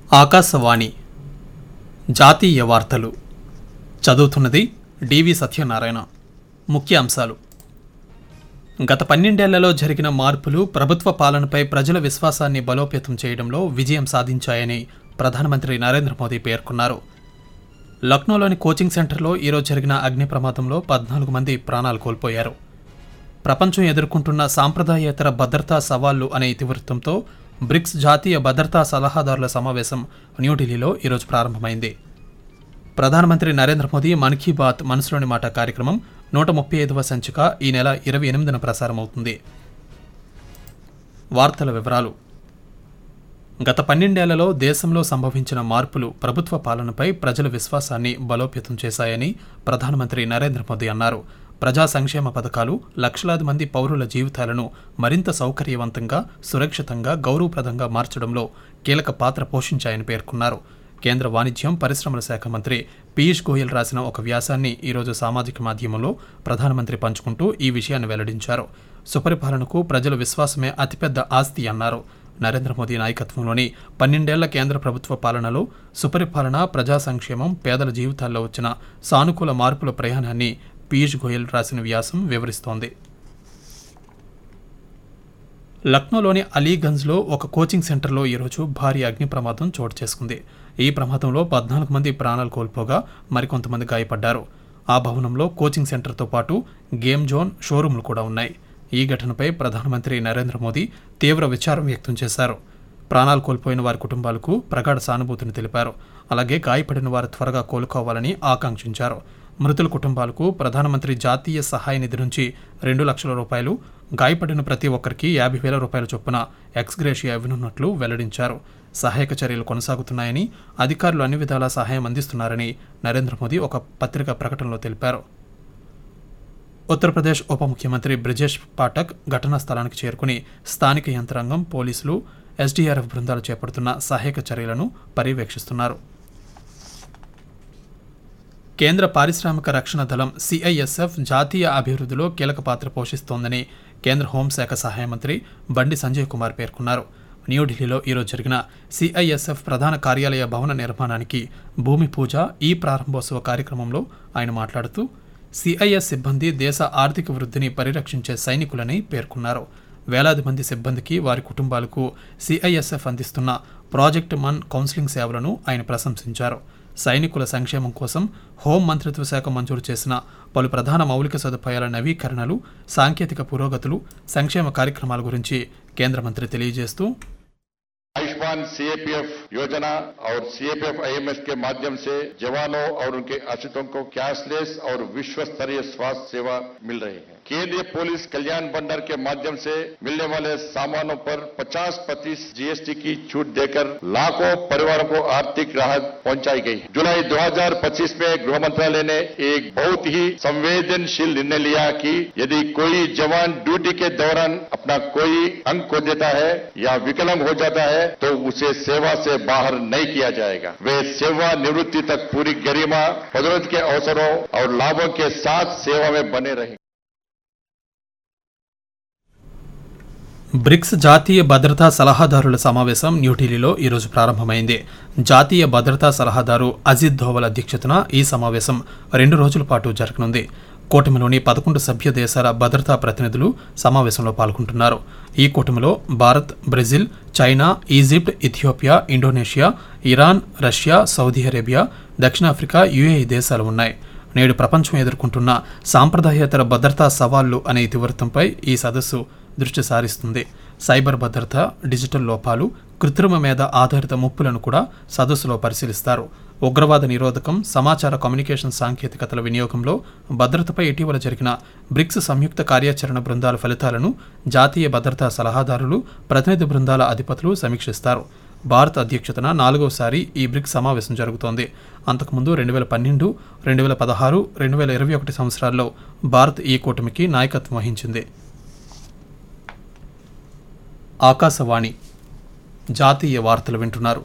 ఆకాశవాణి జాతీయ వార్తలు చదువుతున్నది డివి సత్యనారాయణ ముఖ్య అంశాలు గత పన్నెండేళ్లలో జరిగిన మార్పులు ప్రభుత్వ పాలనపై ప్రజల విశ్వాసాన్ని బలోపేతం చేయడంలో విజయం సాధించాయని ప్రధానమంత్రి నరేంద్ర మోదీ పేర్కొన్నారు లక్నోలోని కోచింగ్ సెంటర్లో ఈరోజు జరిగిన అగ్ని ప్రమాదంలో పద్నాలుగు మంది ప్రాణాలు కోల్పోయారు ప్రపంచం ఎదుర్కొంటున్న సాంప్రదాయేతర భద్రతా సవాళ్లు అనే ఇతివృత్తంతో బ్రిక్స్ జాతీయ భద్రతా సలహాదారుల సమావేశం న్యూఢిల్లీలో ఈరోజు ప్రారంభమైంది ప్రధానమంత్రి నరేంద్ర మోదీ మన్ కీ బాత్ మనసులోని మాట కార్యక్రమం నూట ముప్పై ఐదవ సంచిక ఈ నెల ఇరవై ఎనిమిదిన ప్రసారమవుతుంది వార్తల వివరాలు గత పన్నెండేళ్లలో దేశంలో సంభవించిన మార్పులు ప్రభుత్వ పాలనపై ప్రజల విశ్వాసాన్ని బలోపేతం చేశాయని ప్రధానమంత్రి నరేంద్ర మోదీ అన్నారు ప్రజా సంక్షేమ పథకాలు లక్షలాది మంది పౌరుల జీవితాలను మరింత సౌకర్యవంతంగా సురక్షితంగా గౌరవప్రదంగా మార్చడంలో కీలక పాత్ర పోషించాయని పేర్కొన్నారు కేంద్ర వాణిజ్యం పరిశ్రమల శాఖ మంత్రి పీయూష్ గోయల్ రాసిన ఒక వ్యాసాన్ని ఈరోజు సామాజిక మాధ్యమంలో ప్రధానమంత్రి పంచుకుంటూ ఈ విషయాన్ని వెల్లడించారు సుపరిపాలనకు ప్రజల విశ్వాసమే అతిపెద్ద ఆస్తి అన్నారు నరేంద్ర మోదీ నాయకత్వంలోని పన్నెండేళ్ల కేంద్ర ప్రభుత్వ పాలనలో సుపరిపాలన ప్రజా సంక్షేమం పేదల జీవితాల్లో వచ్చిన సానుకూల మార్పుల ప్రయాణాన్ని పీయూష్ గోయల్ రాసిన వ్యాసం వివరిస్తోంది లక్నోలోని అలీగంజ్లో ఒక కోచింగ్ సెంటర్లో ఈరోజు భారీ అగ్ని ప్రమాదం చోటు చేసుకుంది ఈ ప్రమాదంలో పద్నాలుగు మంది ప్రాణాలు కోల్పోగా మరికొంతమంది గాయపడ్డారు ఆ భవనంలో కోచింగ్ సెంటర్తో పాటు గేమ్ జోన్ షోరూంలు కూడా ఉన్నాయి ఈ ఘటనపై ప్రధానమంత్రి నరేంద్ర మోదీ తీవ్ర విచారం వ్యక్తం చేశారు ప్రాణాలు కోల్పోయిన వారి కుటుంబాలకు ప్రగాఢ సానుభూతిని తెలిపారు అలాగే గాయపడిన వారు త్వరగా కోలుకోవాలని ఆకాంక్షించారు మృతుల కుటుంబాలకు ప్రధానమంత్రి జాతీయ సహాయ నిధి నుంచి రెండు లక్షల రూపాయలు గాయపడిన ప్రతి ఒక్కరికి యాభై వేల రూపాయల చొప్పున ఎక్స్గ్రేషియా ఇవ్వనున్నట్లు వెల్లడించారు సహాయక చర్యలు కొనసాగుతున్నాయని అధికారులు అన్ని విధాలా సహాయం అందిస్తున్నారని నరేంద్ర మోదీ ఒక పత్రికా ప్రకటనలో తెలిపారు ఉత్తరప్రదేశ్ ఉప ముఖ్యమంత్రి బ్రిజేష్ పాఠక్ ఘటనా స్థలానికి చేరుకుని స్థానిక యంత్రాంగం పోలీసులు ఎస్డీఆర్ఎఫ్ బృందాలు చేపడుతున్న సహాయక చర్యలను పర్యవేక్షిస్తున్నారు కేంద్ర పారిశ్రామిక రక్షణ దళం సిఐఎస్ఎఫ్ జాతీయ అభివృద్ధిలో కీలక పాత్ర పోషిస్తోందని కేంద్ర హోంశాఖ సహాయ మంత్రి బండి సంజయ్ కుమార్ పేర్కొన్నారు న్యూఢిల్లీలో ఈరోజు జరిగిన సిఐఎస్ఎఫ్ ప్రధాన కార్యాలయ భవన నిర్మాణానికి భూమి పూజ ఈ ప్రారంభోత్సవ కార్యక్రమంలో ఆయన మాట్లాడుతూ సిఐఎస్ సిబ్బంది దేశ ఆర్థిక వృద్ధిని పరిరక్షించే సైనికులని పేర్కొన్నారు వేలాది మంది సిబ్బందికి వారి కుటుంబాలకు సిఐఎస్ఎఫ్ అందిస్తున్న ప్రాజెక్ట్ మన్ కౌన్సిలింగ్ సేవలను ఆయన ప్రశంసించారు సైనికుల సంక్షేమం కోసం హోం మంత్రిత్వ శాఖ మంజూరు చేసిన పలు ప్రధాన మౌలిక సదుపాయాల నవీకరణలు సాంకేతిక పురోగతులు సంక్షేమ కార్యక్రమాల గురించి కేంద్ర మంత్రి తెలియజేస్తూ आयुष्मान सीएपीएफ योजना और सीएपीएफ आईएमएस के माध्यम से जवानों और उनके आश्रितों को कैशलेस और विश्व स्तरीय स्वास्थ्य सेवा मिल रही है केंद्रीय पुलिस कल्याण भंडार के माध्यम से मिलने वाले सामानों पर 50 प्रतिशत जीएसटी की छूट देकर लाखों परिवारों को आर्थिक राहत पहुंचाई गई है जुलाई 2025 में गृह मंत्रालय ने एक बहुत ही संवेदनशील निर्णय लिया कि यदि कोई जवान ड्यूटी के दौरान अपना कोई अंग खो देता है या विकलांग हो जाता है तो उसे सेवा से बाहर नहीं किया जाएगा वे सेवा निवृत्ति तक पूरी गरिमा पदोन्नति के अवसरों और लाभों के साथ सेवा में बने रहेंगे బ్రిక్స్ జాతీయ భద్రతా సలహాదారుల సమావేశం న్యూఢిల్లీలో ఈరోజు ప్రారంభమైంది జాతీయ భద్రతా సలహాదారు అజిత్ ధోవల్ అధ్యక్షతన ఈ సమావేశం రెండు రోజుల పాటు జరగనుంది కూటమిలోని పదకొండు సభ్య దేశాల భద్రతా ప్రతినిధులు సమావేశంలో పాల్గొంటున్నారు ఈ కూటమిలో Bharat Brazil China Egypt Ethiopia Indonesia Iran Russia Saudi Arabia దక్షిణాఫ్రికా యుఏఈ దేశాలు ఉన్నాయి నేడు ప్రపంచం ఎదుర్కొంటున్న సాంప్రదాయేతర భద్రతా సవాళ్లు అనే ఇతివృత్తంపై ఈ సదస్సు దృష్టి సారిస్తుంది సైబర్ భద్రత డిజిటల్ లోపాలు కృత్రిమ మీద ఆధారిత ముప్పులను కూడా సదస్సులో పరిశీలిస్తారు ఉగ్రవాద నిరోధకం సమాచార కమ్యూనికేషన్ సాంకేతికతల వినియోగంలో భద్రతపై ఇటీవల జరిగిన బ్రిక్స్ సంయుక్త కార్యాచరణ బృందాల ఫలితాలను జాతీయ భద్రతా సలహాదారులు ప్రతినిధి బృందాల అధిపతులు సమీక్షిస్తారు భారత్ అధ్యక్షతన నాలుగోసారి ఈ బ్రిక్స్ సమావేశం జరుగుతోంది అంతకుముందు రెండు వేల పన్నెండు రెండు వేల పదహారు రెండు వేల ఇరవై ఒకటి సంవత్సరాల్లో భారత్ ఈ కూటమికి నాయకత్వం వహించింది ఆకాశవాణి జాతీయ వార్తలు వింటున్నారు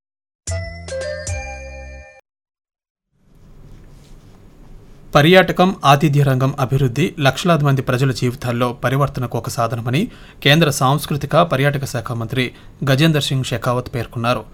పర్యాటకం ఆతిథ్య రంగం అభివృద్ధి లక్షలాది మంది ప్రజల జీవితాల్లో పరివర్తనకు ఒక సాధనమని కేంద్ర సాంస్కృతిక పర్యాటక శాఖ మంత్రి గజేందర్ సింగ్ షెకావత్ పేర్కొన్నారు